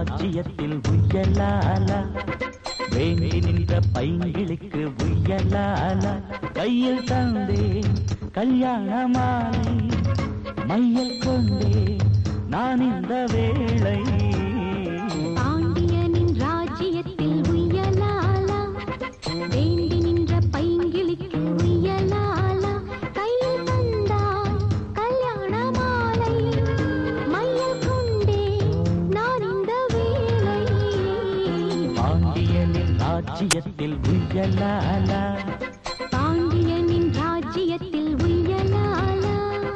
ராஜ்யத்தில் உய்யலால வேண்டி நின்ற பைங்கிளுக்கு உய்யலால கையில் தந்தே கல்யாண மாலை மையல் கொண்டே நான் இந்த வேளை பாண்டியனின் ராஜ்யத்தில் உய்யலாலா வேண்டி நின்ற பைங்கிளிக்கு உய்யலாலா கையில் தந்தாய் கல்யாண மாலை மையல் கொண்டே நான் இந்த வேளை பாண்டியனின் ராஜ்யத்தில் உய்யலால பாண்டியனின் ராஜ்யத்தில் உய்யலாலா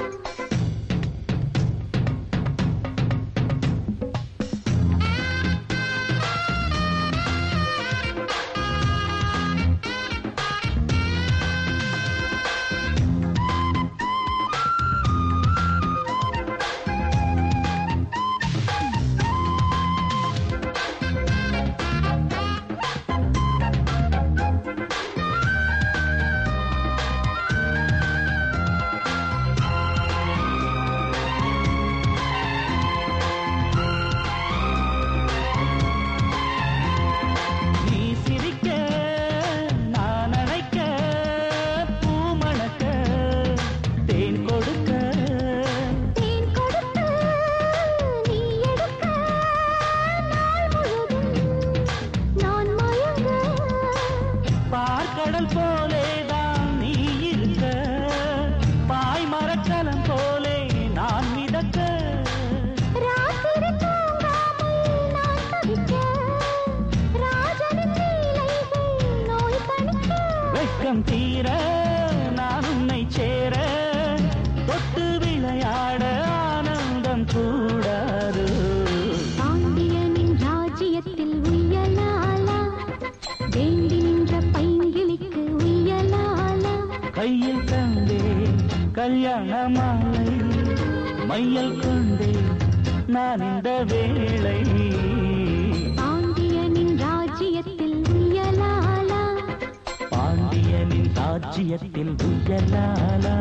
நீ சிரிக்க நான் அழைக்க பூ மணக்க தேன் கொடுக்க தேன் கொடுத்து நீ எடுக்க நாள் முழுதும் நான் மயங்க பார்க்கடல் போலேதான் நீ இருக்க பாய் மரக்கலம் போலே நான் மிதக்க ராத்திரி தூங்காமல் நான் தவிக்க ராஜனின் லீலைகள் நோய் தணிக்க வெட்கம் தீர நான் உன்னை சேர தொட்டு விளையாட ஆனந்தம் கூடாது பாண்டியனின் ராஜ்யத்தில் உய்யலாலா வேண்டி நின்ற பைங்கிளிக்கு உய்யலாலா கையில் தந்தே கல்யாண மாலை மையல் கொண்டே நான் இந்த வேளை பாண்டியனின் ராஜ்யத்தில் உய்யலாலா பாண்டியனின் ராஜ்யத்தில் உயலாலா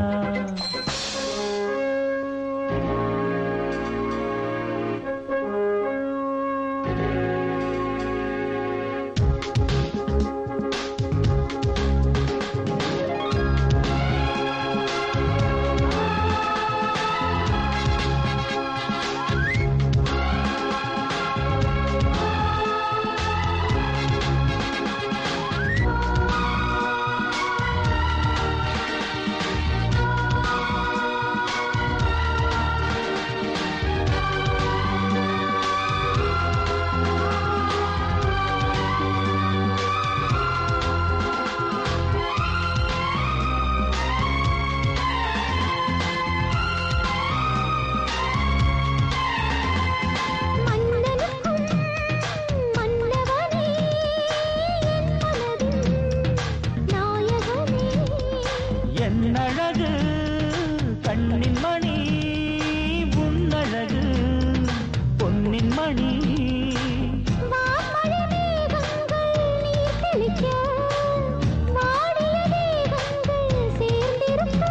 மன்னனுக்கும் மன்னவனே என் மனதின் நாயகனே என் அழகு கண்ணின் மணி உன்னழகு பொன்னின் மணி வான்மழை மேகங்கள் நீர் தெளிக்க வாடிய தேகங்கள் சேர்ந்திருக்க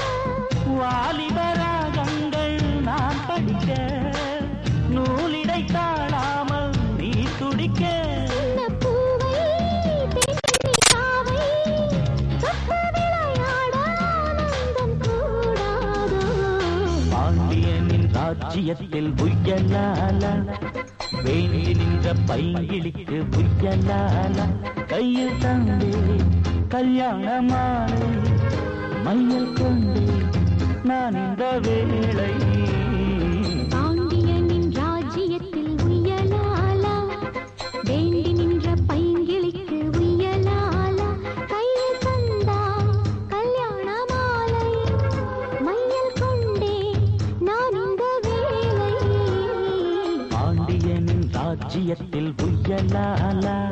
வாலிபராகங்கள் நான் படிக்க நூலிடை தாழாமல் நீ துடிக்க சின்ன பூவை தேனிலாவை தொட்டு விளையாட ஆனந்தம் கூடாதோ பாண்டியனின் ராஜ்யத்தில் உய்யலால வேண்டி நின்ற பைங்கிளிக்கு உய்யலால கையில் தந்தே கல்யாண மாலை மையல் கொண்டே நான் இந்த வேளை பாண்டியனின் ராஜ்யத்தில் உய்யலாலா வேண்டி நின்ற பைங்கிளிக்கு உய்யலாலா கையில் தந்தாய் கல்யாண மாலை மையல் கொண்டே நான் இந்த வேளை பாண்டியனின் ராஜ்யத்தில் உய்யலாலா